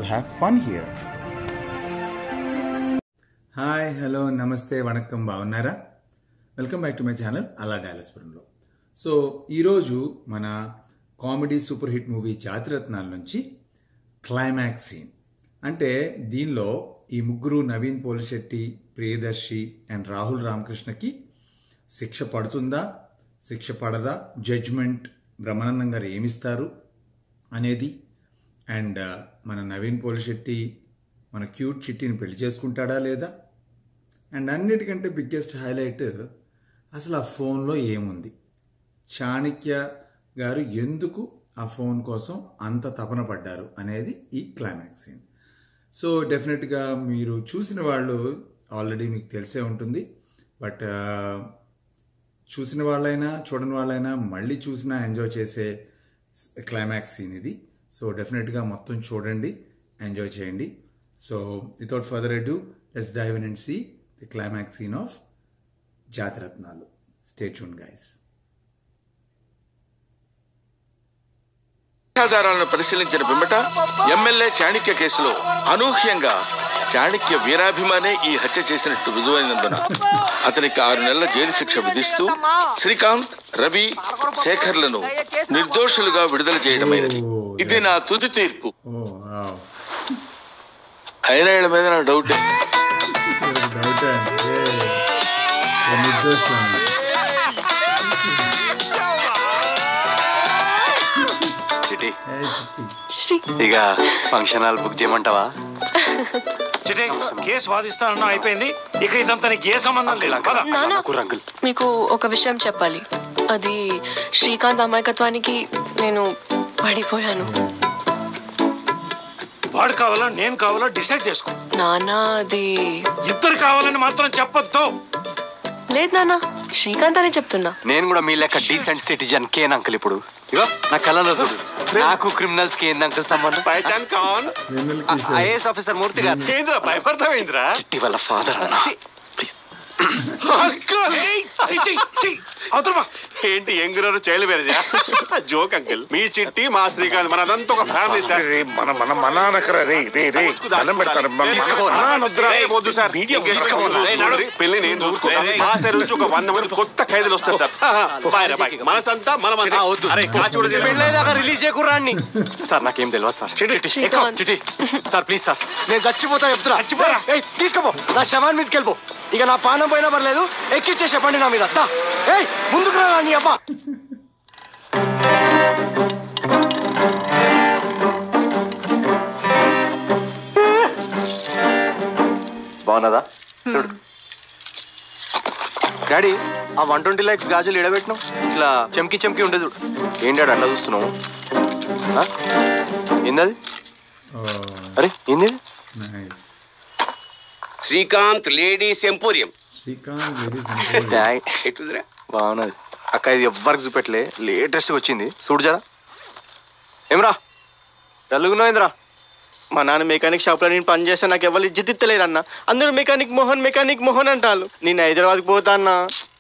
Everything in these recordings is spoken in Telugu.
have fun here. Hi hello నమస్తే వణకం బాగున్నారా welcome back to my channel అలా డైలస్పురంలో సో ఈరోజు మన కామెడీ సూపర్ హిట్ మూవీ జాతిరత్నాల నుంచి క్లైమాక్స్ సీన్ అంటే దీనిలో ఈ ముగ్గురు నవీన్ పోలిశెట్టి ప్రియదర్శి అండ్ రాహుల్ రామకృష్ణకి శిక్ష పడుతుందా శిక్ష పడదా జడ్జ్మెంట్ బ్రహ్మానందం గారు ఏమిస్తారు అనేది అండ్ మన నవీన్ పోలిశెట్టి మన క్యూట్ చిట్టిని పెళ్లి చేసుకుంటాడా లేదా అండ్ అన్నిటికంటే బిగ్గెస్ట్ హైలైట్ అసలు ఆ ఫోన్లో ఏముంది చాణక్య గారు ఎందుకు ఆ ఫోన్ కోసం అంత తపన పడ్డారు అనేది ఈ క్లైమాక్స్ సీన్ సో డెఫినెట్గా మీరు చూసిన వాళ్ళు ఆల్రెడీ మీకు తెలిసే ఉంటుంది బట్ చూసిన వాళ్ళైనా చూడని వాళ్ళైనా మళ్ళీ చూసినా ఎంజాయ్ చేసే క్లైమాక్స్ సీన్ ఇది సో డెఫినెట్గా మొత్తం చూడండి ఎంజాయ్ చేయండి so without further ado let's dive in and see the climax scene of Jathiratnalu stay చూన్ గైస్ ఆధారాలను పరిశీలించిన పిమ్మట ఎమ్మెల్యే చాణక్య కేసులో అనూహ్యంగా చాణక్య వీరాభిమానే ఈ హత్య చేసినట్టు రుజువైనందున అతనికి ఆరు నెలల జైలు శిక్ష విధిస్తూ శ్రీకాంత్ రవి శేఖర్లను నిర్దోషులుగా విడుదల చేయడమైనది ఇది నా తుది తీర్పు ఓ వావ్. అయినా వీళ్ళ మీద నా డౌట్ ఇది డౌట్ అంటే ఏ నిర్దోషులు అన్నమాట. చిటి ఏ చిట్టి శ్రీ ఇక ఫంక్షన్ హాల్ బుక్ చేయమంటావా చిటే కేసు వాదిస్తానన్నా అయిపోయింది ఇక ఇదంతా నీకు ఏ సంబంధం లేదు పద. నానా రంగుల్ మీకు ఒక విషయం చెప్పాలి అది శ్రీకాంత్ అమాయకత్వానికి నేను పడిపోయాను వాడు కావాలా నేను కావాలా డిసైడ్ చేసుకో నానా అది ఇద్దరు కావాలని మాత్రం చెప్పొద్దు లేదు నానా శ్రీకాంత్ అనే చెప్తున్నా నేను కూడా మీ లెక్క డీసెంట్ సిటిజన్ కేన్ అంకుల్ ఇప్పుడు ఇగో నా కళ్ళలో చూడు నాకు క్రిమినల్స్ కి ఏంది అంకుల్ సంబంధం వెన్నెల కిషోర్. ఐఏఎస్ ఆఫీసర్ మూర్తి గారు ఏంద్రా భయపడతావేంద్రా చిట్టి వాళ్ళ ఫాదర్ అన్న ప్లీజ్ ఏయ్, ఛీ, ఛీ, ఛీ, అవతల వా. ఏంటి ఎంగురారు చైల్డ్ మ్యారేజా జోక్ అంకిల్ మీ చిట్టి మా శ్రీకాంత్ మన అదంతా ఒక ఫ్యామిలీ సార్ రే, మన మన మన అనకరా రే రే రే దండం పెడతారు మన- తీసుకోపోనా? మన అనొద్దురా. ఏయ్, వద్దు సార్ మీడియా ఇంకేం తీసుకోపోనా? చూసుకోండి. పెళ్లి నేను చూసుకుంటాను మా సైడ్ నుంచి ఒక వంద మంది కొత్త ఖైదీలు వస్తారు సార్ బాయ్ రా, బాయ్ మనసంతా మన ఆ, వద్దు అరే కాచి కూడా చేయలేదు. పెళ్ళేదాకా రిలీజ్ చేయకుర్రాన్ని సార్ నాకేం తెలియదు సార్ చిట్టి శ్రీకాంత్. చిట్టి సార్ ప్లీజ్ సార్ నేను చచ్చిపోతా చెప్తున్నా చచ్చిపోరా. ఏయ్ తీసుకోపో నా శవాన్ మీదకి వెళ్ళిపో ఇక నా పానం పోయినా పర్లేదు ఎక్కిచ్చే చెప్పండి నా మీద దా. ఏయ్ ముందుకు రా నీ అబ్బా బాగున్నదా చూడు డాడీ ఆ వన్ ట్వంటీ ల్యాక్స్ గాజులు ఎడబెట్టినావు ఇట్లా చెంకి చెంకి ఉండే చూడు ఏంటి డాడీ అట్లా చూస్తున్నావు ఆ? ఏందది ఓ అరే ఏంది nice Srikanth ladies emporium Srikanth ladies డాయ్ ఎటుదిరా బాగున్నది అక్క ఇది ఎవ్వరికి చూపెట్టలే లేటెస్ట్ వచ్చింది చూడు జరా ఏమ్రా డల్లుగున్నాయిందిరా మా నాన్న మెకానిక్ షాప్ లో నేను పని చేస్తే నాకు ఎవరు ఇజ్జత్ ఇత్తలేరు అన్న అందరూ మెకానిక్ మోహన్ మెకానిక్ మోహన్ అంటారు నేను హైదరాబాద్కి పోతా అన్న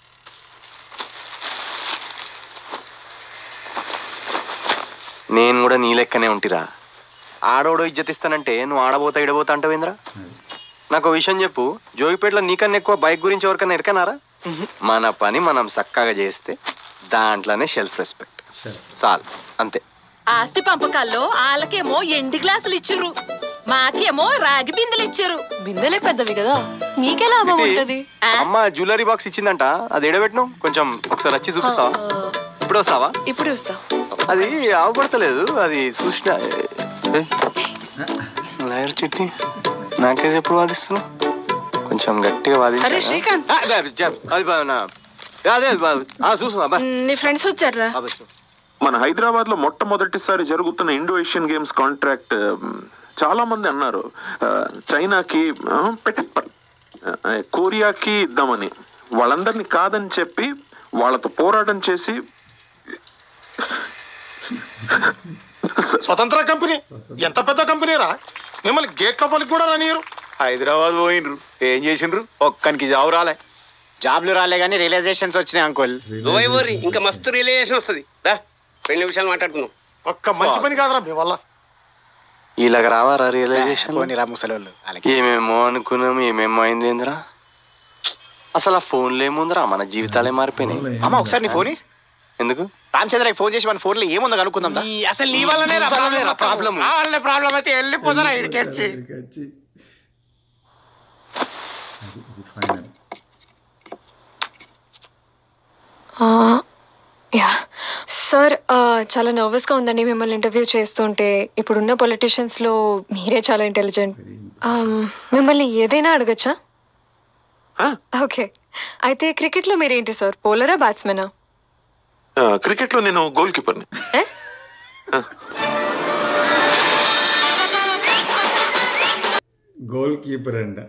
నేను కూడా నీ లెక్కనే ఉంటిరా ఆడోడో ఇజ్జత్ ఇస్తానంటే నువ్వు ఆడబోతా ఇడబోతా అంటావేంద్రా నాకు ఒక విషయం చెప్పు జోగిపేటలో నీకన్నా ఎక్కువ బైక్ గురించి ఎవరికన్నా ఎరకనారా మన పని మనం చక్కగా చేస్తే దాంట్లోనే సెల్ఫ్ రెస్పెక్ట్ చాలు అంతే ఆస్తి పంపకాల్లో వాళ్ళకేమో ఎండి గ్లాసులు ఇచ్చారు మాకేమో రాగి బిందెలు ఇచ్చారు బిందెలే పెద్దవి కదా మీకే లాభం ఉంటది అమ్మ జ్యువెలరీ బాక్స్ ఇచ్చిందంట అది ఎడబెట్టిను కొంచెం ఒకసారి వచ్చి చూపిస్తావా ఇప్పుడు వస్తావా ఇప్పుడే వస్తా అది ఆవపడతలేదు అది చూసిన లాయర్ చిట్టి నాకేసి ఎప్పుడు వాదిస్తున్నావు కొంచెం గట్టిగా వాదించా అరే శ్రీకాంత్. అది బా- నా- అదే బా- ఆ, చూసు అబ్బా నీ ఫ్రెండ్స్ వచ్చారా అబ్బా, చూ. మన హైదరాబాద్ లో మొట్టమొదటిసారి జరుగుతున్న Indo Asian games contract um, చాలా మంది అన్నారు ఆ, చైనాకి ఆ, పెట్ట ప- ఆ, కొరియాకి ఇద్దామని వాళ్ళందరినీ కాదని చెప్పి వాళ్ళతో పోరాటం చేసి స్వతంత్ర కంపెనీ ఎంత పెద్ద కంపెనీ రా మిమ్మల్ని గేట్ లోపలికి కూడా రానియరు హైదరాబాద్ పోయినరు ఏం చేసిండ్రు ఒక్కనికి జాబ్ రాలే జాబ్లు రాలే కానీ రియలైజేషన్స్ వచ్చినాయి అంకుల్ దుబాయ్ పోరి ఇంకా మస్తు రిలేషన్ వస్తుంది దా రెండు నిమిషాలు మాట్లాడుకుందాం ఒక్క మంచి పని కాదురా మీ వల్ల ఇలాగ రావారా రియలైజేషన్ పోనీ రా ముసలోళ్ళు వాళ్ళకి ఏమేమో అనుకున్నాం ఏమేమో అయింది ఏందిరా అసలు ఆ ఫోన్లు ఏముందిరా మన జీవితాలే మారిపోయినాయి అమ్మ ఒకసారి నీ ఫోన్ ఎందుకు రామచంద్రకి ఫోన్ చేసి మన ఫోన్లో ఏముందో కనుక్కుందాం దా. అసలు నీ వల్లనే నీ వల్లనే రా problem. వాళ్ళ ప్రాబ్లం అయితే వెళ్ళిపోతారా ఇక్కడికి వచ్చి ఇక్కడికి వచ్చి అది ఇది ఫైనల్ యా సార్ చాలా నర్వస్గా ఉందండి మిమ్మల్ని ఇంటర్వ్యూ చేస్తుంటే ఇప్పుడున్న పొలిటీషియన్స్లో మీరే చాలా ఇంటెలిజెంట్ మిమ్మల్ని ఏదైనా అడగచ్చా ఓకే అయితే క్రికెట్లో మీరేంటి సార్ బౌలరా బ్యాట్స్మెనా క్రికెట్ లో నేను గోల్ కీపర్ని గోల్ కీపర్ అంట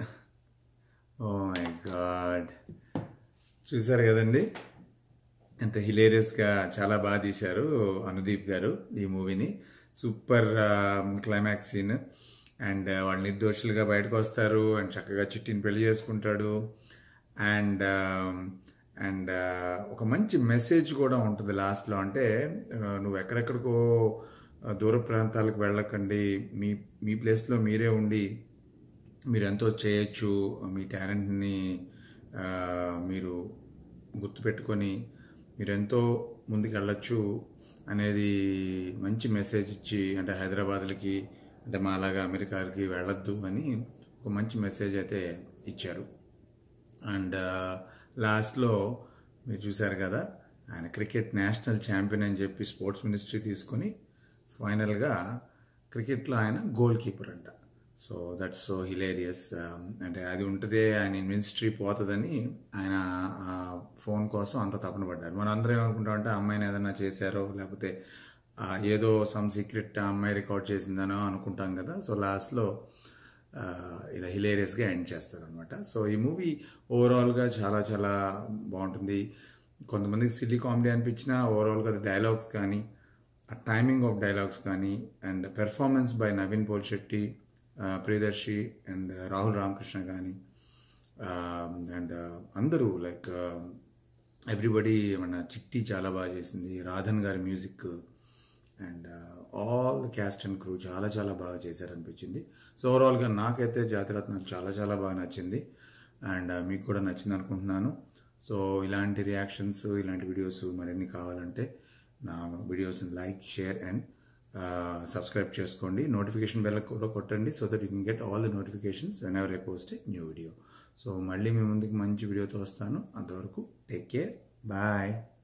ఓ మై గాడ్ చూసారు కదండి ఎంత హిలేరియస్గా చాలా బాగా తీశారు అనుదీప్ గారు ఈ మూవీని సూపర్ క్లైమాక్స్ సీన్ అండ్ వాళ్ళు నిర్దోషులుగా బయటకు వస్తారు అండ్ చక్కగా చిట్టిని పెళ్లి చేసుకుంటాడు అండ్ అండ్ ఒక మంచి మెసేజ్ కూడా ఉంటుంది లాస్ట్లో అంటే ఆ, నువ్వు ఎక్కడెక్కడికో ఆ, దూర ప్రాంతాలకు వెళ్ళకండి మీ మీ ప్లేస్లో మీరే ఉండి మీరు ఎంతో చేయొచ్చు మీ టాలెంట్ని ఆ, మీరు గుర్తుపెట్టుకొని మీరు ఎంతో ముందుకు వెళ్ళొచ్చు అనేది మంచి మెసేజ్ ఇచ్చి అంటే హైదరాబాద్లకి అంటే మాలాగా అమెరికాకి వెళ్ళొద్దు అని ఒక మంచి మెసేజ్ అయితే ఇచ్చారు అండ్ లాస్ట్లో మీరు చూశారు కదా ఆయన క్రికెట్ నేషనల్ ఛాంపియన్ అని చెప్పి స్పోర్ట్స్ మినిస్ట్రీ తీసుకొని ఫైనల్గా క్రికెట్లో ఆయన గోల్ కీపర్ అంట సో దట్స్ సో హిలేరియస్ అంటే అది ఉంటుందే ఆయన మినిస్ట్రీ పోతుందని ఆయన ఆ ఫోన్ కోసం అంత తపన పడ్డారు మనం అందరం ఏమనుకుంటామంటే ఆ అమ్మాయిని ఏదైనా చేశారో లేకపోతే ఆ, ఏదో సమ్ సీక్రెట్ ఆ అమ్మాయి రికార్డ్ చేసిందనో అనుకుంటాం కదా సో లాస్ట్లో ఆ, ఇలా హిలేరియస్గా ఎండ్ చేస్తారనమాట సో ఈ మూవీ ఓవరాల్గా చాలా చాలా బాగుంటుంది కొంతమందికి సిల్లీ కామెడీ అనిపించినా ఓవరాల్గా డైలాగ్స్ కానీ ఆ టైమింగ్ ఆఫ్ డైలాగ్స్ కానీ and performance by Naveen Polishetty Priyadarshi and Rahul Ramakrishna కానీ అండ్ అందరూ లైక్ ఎవ్రీబడి మన చిట్టి చాలా బాగా చేసింది రాధన్ గారి music and all the cast and crew చాలా చాలా బాగా చేశారనిపించింది సో ఓవరాల్గా నాకైతే జాతిరత్నం చాలా చాలా బాగా నచ్చింది అండ్ మీకు కూడా నచ్చింది అనుకుంటున్నాను సో ఇలాంటి రియాక్షన్స్ ఇలాంటి వీడియోస్ మరిన్ని కావాలంటే నా వీడియోస్ని లైక్ షేర్ అండ్ సబ్స్క్రైబ్ చేసుకోండి నోటిఫికేషన్ బెల్ కూడా కొట్టండి so that you can get all the notifications whenever I post a new video so మళ్ళీ మీ ముందుకు మంచి వీడియోతో వస్తాను అంతవరకు టేక్ కేర్ బాయ్